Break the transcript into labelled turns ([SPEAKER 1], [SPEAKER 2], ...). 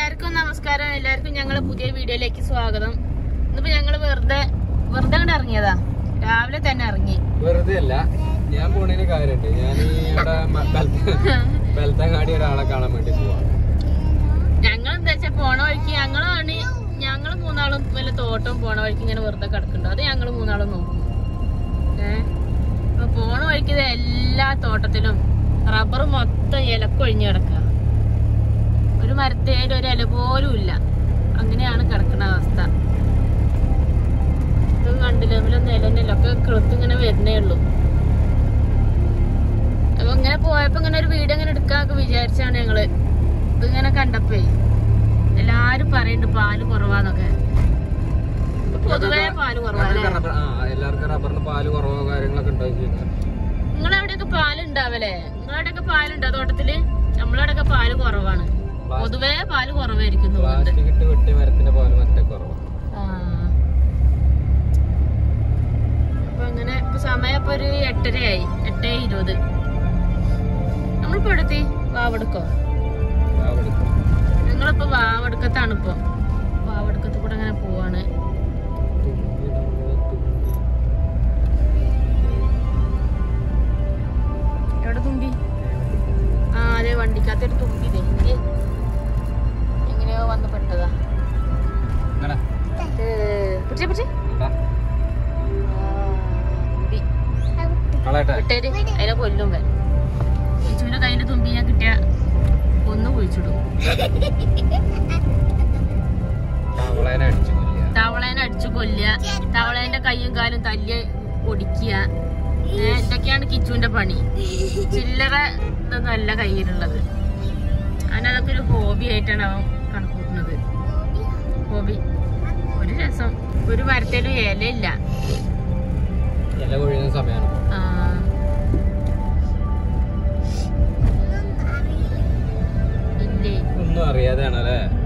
[SPEAKER 1] എല്ലാവർക്കും നമസ്കാരം എല്ലാവർക്കും ഞങ്ങളെ പുതിയ വീഡിയോയിലേക്ക് സ്വാഗതം ഇന്നിപ്പോ ഞങ്ങള് വെറുതെ വെറുതെ അങ്ങോട്ട് ഇറങ്ങിയതാ രാവിലെ തന്നെ ഇറങ്ങി
[SPEAKER 2] വെറുതെ അല്ല ഞാൻ പോണേന് കാര്യമുണ്ട് ഞാൻ ഈ ഇവിടെ മ- ബെൽത്ത- ബെൽത്തങ്ങാടി ഒരാളെ കാണാൻ വേണ്ടി പോവാ
[SPEAKER 1] ഞങ്ങൾ എന്താ വെച്ചാ പോണ വഴിക്ക് ഞങ്ങളാണ് ഞങ്ങള് മൂന്നാളും വല്ല തോട്ടം പോണ വഴിക്ക് ഇങ്ങനെ വെറുതെ കിടക്കുന്നുണ്ട് അത് ഞങ്ങള് മൂന്നാളും നോക്കും ഏഹ് അപ്പൊ പോണ വഴിക്ക് ഇത് എല്ലാ തോട്ടത്തിലും റബ്ബർ മൊത്തം ഇലക്കൊഴിഞ്ഞ് കിടക്കുക ഒരു മരത്തേലും ഒരു ഇല പോലും ഇല്ല അങ്ങനെയാണ് കിടക്കുന്ന അവസ്ഥ ഇത് കണ്ടില്ല ഇതിലൊന്നും ഇലന്നില്ല ഒക്കെ കിളുത്ത് ഇങ്ങനെ വരുന്നേ ഉള്ളൂ അപ്പൊ ഇങ്ങനെ പോയപ്പോ ഇങ്ങനെ ഒരു വീഡിയോ ഇങ്ങനെ എടുക്കാന്നൊക്കെ വിചാരിച്ചാണ് ഞങ്ങള് ഇതിങ്ങനെ കണ്ടപ്പേ എല്ലാരും പറയുന്നുണ്ട് പാല് കുറവാന്നൊക്കെ ഇപ്പൊ പൊതുവേ പാല് കുറവാല്ലേ
[SPEAKER 2] എല്ലാവർക്കും റബ്ബർ- ആ എല്ലാവർക്കും റബ്ബറിന് പാല് കുറവോ കാര്യങ്ങളൊക്കെ ഉണ്ടാക്കി
[SPEAKER 1] നിങ്ങളെവിടെയൊക്കെ പാല് ഉണ്ടാവല്ലേ നിങ്ങളവിടെയൊക്കെ പാലുണ്ടോ തോട്ടത്തില് നമ്മളവിടെയൊക്കെ പാല് കുറവാണ് പൊതുവേ പാല് കുറവായിരിക്കും തോന്നുന്നുണ്ട്
[SPEAKER 2] പ്ലാസ്റ്റിക് ഇട്ട് വെട്ടിയ മരത്തിന്റെ പാല് മറ്റേ കുറവാ
[SPEAKER 1] ആ. അപ്പൊ അങ്ങനെ ഇപ്പൊ സമയം ഇപ്പൊ ഒരു എട്ടരയായി എട്ടേ ഇരുപത് നമ്മളിപ്പോ എടുത്തി വാവെടുക്കോ
[SPEAKER 2] അവിടെ
[SPEAKER 1] ഞങ്ങളിപ്പോ വാവെടുക്കത്താണ് ഇപ്പൊ വാവെടുക്കത്ത് കൂടെ അങ്ങനെ പോവാണ് എവിടെ തുമ്പി ആ അതെ വണ്ടിക്കകത്തൊരു തുമ്പി ദേ. ഇത് എങ്ങനെയോ വന്ന് പെട്ടതാ
[SPEAKER 2] ഇങ്ങടാ.
[SPEAKER 1] ഏ, പിടിച്ചേ പിടിച്ചേ
[SPEAKER 2] ഇതാ.
[SPEAKER 1] തുമ്പി
[SPEAKER 2] കളയട്ടെ
[SPEAKER 1] വിട്ടേര് അതിനെ കൊല്ലും വൻ ഇച്ചുവിന്റെ കയ്യില് തുമ്പി ഞാൻ കിട്ടിയ ഒന്ന് കുഴിച്ചിടും
[SPEAKER 2] തവളേനെ അടിച്ചു കൊല്ലുക.
[SPEAKER 1] തവളേനെ അടിച്ചു കൊല്ലുക തവളേന്റെ കയ്യും കാലും തല്ല് പൊടിക്കുക ഏ, ഇതൊക്കെയാണ് കിച്ചുവിന്റെ പണി ചില്ലറ ഇതൊന്നും അല്ല കയ്യിലുള്ളത് അവനതൊക്കെ ഒരു ഹോബി ആയിട്ടാണ് അവൻ കണക്കൂട്ടുന്നത് ഹോബി ഒരു രസം ഒരു മരത്തിലും ഇലയില്ല
[SPEAKER 2] ഇല കൊഴിയുന്ന സമയമാണ്
[SPEAKER 1] ആ. ഇല്ലേ
[SPEAKER 2] ഒന്നും അറിയാതെയാണ് അല്ലേ